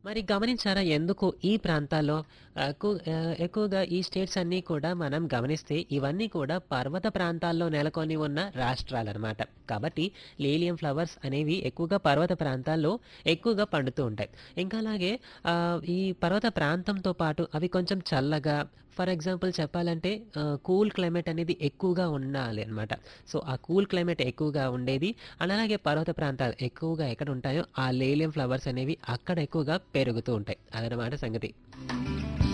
మరి గమనించారా ఎందుకు ఈ ప్రాంతాల్లో ఎక్కువ ఆహ్, ఎక్కువగా ఈ స్టేట్స్ అన్నీ కూడా మనం గమనిస్తే ఇవన్నీ కూడా పర్వత ప్రాంతాల్లో నెలకొని ఉన్న రాష్ట్రాలనమాట. కాబట్టి లీలియం ఫ్లవర్స్ అనేవి ఎక్కువగా పర్వత ప్రాంతాల్లో ఎక్కువగా పండుతూ ఉంటాయి. ఇంకా అలాగే ఆహ్, ఈ పర్వత ప్రాంతంతో పాటు అవి కొంచెం చల్లగా ఫర్ ఎగ్జాంపుల్ చెప్పాలంటే ఆహ్, కూల్ క్లైమేట్ అనేది ఎక్కువగా ఉండాలి అనమాట. సో, ఆ కూల్ క్లైమేట్ ఎక్కువగా ఉండేది. అలాగే పర్వత ప్రాంతాలు ఎక్కువగా ఎక్కడ ఉంటాయో ఆ లీలియం ఫ్లవర్స్ అనేవి అక్కడ ఎక్కువగా పెరుగుతూ ఉంటాయి. అదనమాట సంగతి.